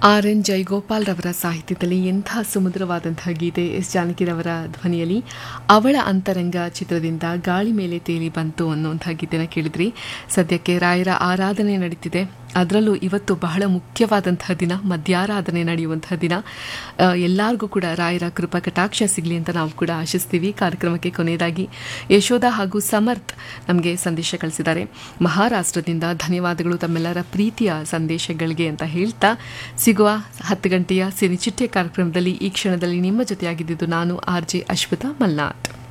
R N Jaigopal ರವರ ಸಾಹಿತ್ಯದಲ್ಲಿ ಎಂಥ ಸುಮಧುರವಾದಂತಹ ಗೀತೆ ಎಸ್ ಜಾನಕಿರವರ ಧ್ವನಿಯಲ್ಲಿ ಅವಳ ಅಂತರಂಗ ಚಿತ್ರದಿಂದ ಗಾಳಿ ಮೇಲೆ ತೇಲಿ ಬಂತು ಅನ್ನುವಂಥ ಗೀತೆನ ಕೇಳಿದ್ರಿ ಸದ್ಯಕ್ಕೆ ರಾಯರ ಆರಾಧನೆ ನಡೀತಿದೆ ಅದರಲ್ಲೂ ಇವತ್ತು ಬಹಳ ಮುಖ್ಯವಾದಂತಹ ದಿನ ಮಧ್ಯಾರಾಧನೆ ನಡೆಯುವಂತಹ ದಿನ ಆ, ಎಲ್ಲರಿಗೂ ಕೂಡ ರಾಯರ ಕೃಪಾ ಕಟಾಕ್ಷ ಸಿಗಲಿ ಅಂತ ನಾವು ಕೂಡ ಆಶಿಸ್ತೀವಿ ಕಾರ್ಯಕ್ರಮಕ್ಕೆ ಕೊನೆಯದಾಗಿ ಯಶೋಧ ಹಾಗೂ ಸಮರ್ಥ್ ನಮಗೆ ಸಂದೇಶ ಕಳಿಸಿದ್ದಾರೆ ಮಹಾರಾಷ್ಟ್ರದಿಂದ ಧನ್ಯವಾದಗಳು ತಮ್ಮೆಲ್ಲರ ಪ್ರೀತಿಯ ಸಂದೇಶಗಳಿಗೆ ಅಂತ ಹೇಳ್ತಾ ಸಿಗುವ ಹತ್ತು ಗಂಟೆಯ ಸಿನಿಚಿಟ್ಟೆ ಕಾರ್ಯಕ್ರಮದಲ್ಲಿ ಈ ಕ್ಷಣದಲ್ಲಿ ನಿಮ್ಮ ಜೊತೆಯಾಗಿದ್ದುದು ನಾನು ಆರ್ ಜೆ ಅಶ್ವಥ ಮಲ್ನಾಥ್